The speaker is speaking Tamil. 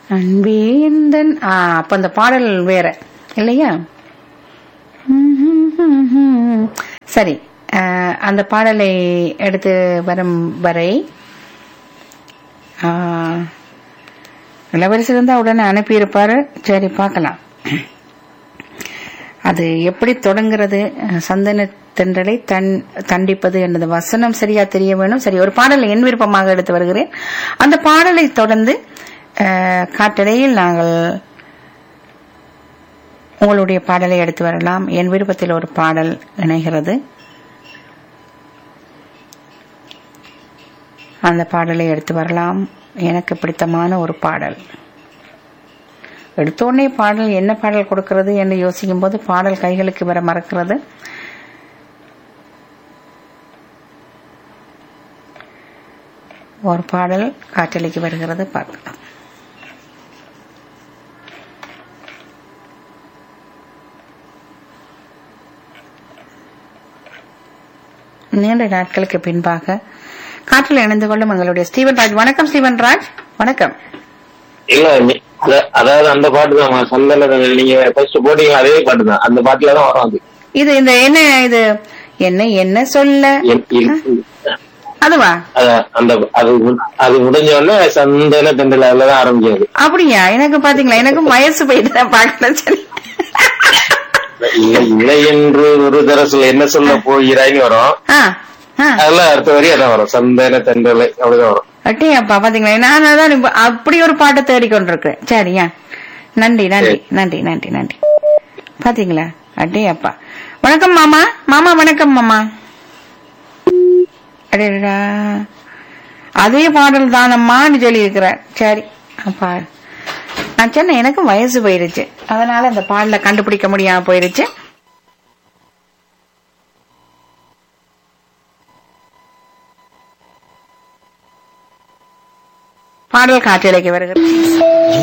அன்பே எந்தன் ஆ அப்ப அந்த பாடல் வேற இல்லையா சரி ஆ, அந்த பாடலை எடுத்து வரும் வரை ஆ, இளவரசர் இருந்தா உடனே அனுப்பியிருப்பாரு சரி பார்க்கலாம் அது எப்படி தொடங்குறது அஹ், சந்தன தென்றலை தன் தண்டிப்பது எனது வசனம் சரியா தெரிய வேணும் சரி ஒரு பாடலை என் விருப்பமாக எடுத்து வருகிறேன் அந்த பாடலை தொடர்ந்து அஹ், காட்டடையில் நாங்கள் உங்களுடைய பாடலை எடுத்து வரலாம் என் விருப்பத்தில் ஒரு பாடல் இணைகிறது அந்த பாடலை எடுத்து வரலாம் எனக்கு பிடித்தமான ஒரு பாடல் எடுத்தோடனே பாடல் என்ன பாடல் கொடுக்கிறது என்று யோசிக்கும் போது பாடல் கைகளுக்கு வர மறக்கிறது ஒரு பாடல் காற்றலைக்கு வருகிறது பார்க்கலாம் நீண்ட நாட்களுக்கு பின்பாக காற்றில் இணைந்து கொள்ளும் எங்களுடைய ஸ்டீவன் ராஜ் வணக்கம் ஸ்டீவன் ராஜ் வணக்கம் இல்ல நீ- அத- அதாவது அந்த பாட்டு தான் சந்தன நீங்க ஃபர்ஸ்ட் போட்டீங்க அதே பாட்டு தான் அந்த பாட்டுல தான் வரும் அது இது இந்த என்ன இது என்ன என்ன சொல்ல என்- இல்- அதுவா அத- அந்த அது மு- அது முடிஞ்ச உடனே சந்தன தென்றல் அதுலதான் ஆரம்பிக்காது அப்படியா எனக்கு பாத்தீங்களா எனக்கும் வயசு போயிட்டு தான் பார்க்கல சரி இல்லை இல்லை என்று ஒரு தரசுல என்ன சொல்ல போகிறாய்னு வரும் ஆ, ஆ. அதெல்லாம் அடுத்த வரி அதான் வரும் சந்தன தென்றலை அப்படிதான் வரும் அட்டே அப்பா பாத்தீங்களா நான் அதான் இப்ப அப்படி ஒரு பாட்டை தேடிக்கொண்டிருக்கிறேன் சரியா நன்றி நன்றி நன்றி நன்றி நன்றி பாத்தீங்களா அட்டே அப்பா வணக்கம் மாமா மாமா வணக்கம் மாமா அடேடா அதே பாடல் தானம்மான்னு சொல்லி இருக்கிறார் சரி அப்பா நான் சொன்னேன் எனக்கும் வயசு போயிருச்சு அதனால அந்த பாடல கண்டுபிடிக்க முடியாம போயிருச்சு பாடல் காற்றலைக்கு வருகிறது